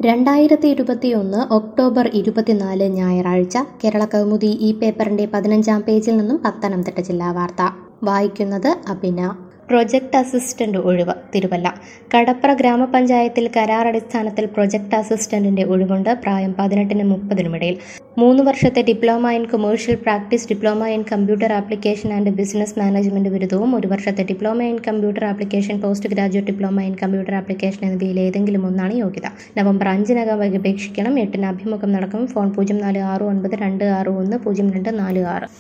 രണ്ടായിരത്തി ഇരുപത്തിയൊന്ന് ഒക്ടോബർ ഇരുപത്തിനാല് ഞായറാഴ്ച കേരള കൗമുദി ഈ പേപ്പറിന്റെ പതിനഞ്ചാം പേജിൽ നിന്നും പത്തനംതിട്ട ജില്ലാ വാർത്ത വായിക്കുന്നത് അഭിന പ്രൊജക്ട് അസിസ്റ്റന്റ് ഒഴിവ് തിരുവല്ല കടപ്ര ഗ്രാമപഞ്ചായത്തിൽ കരാറടിസ്ഥാനത്തിൽ പ്രൊജക്ട് അസിസ്റ്റന്റിന്റെ ഒഴിവുണ്ട് പ്രായം പതിനെട്ടിനും മുപ്പതിനുമിടയിൽ മൂന്ന് വർഷത്തെ diploma in commercial practice diploma in computer application and business management ബിരുദവും ഒരു വർഷത്തെ diploma in computer application post graduate diploma in computer application എന്നിവയിൽ ഏതെങ്കിലും ഒന്നാണ് യോഗ്യത നവംബർ അഞ്ചിനകം അപേക്ഷിക്കണം എട്ടിന് അഭിമുഖം നടക്കും ഫോൺ പൂജ്യം നാല് ആറ് ഒൻപത് രണ്ട് ആറ് ഒന്ന് പൂജ്യം രണ്ട് നാല് ആറ്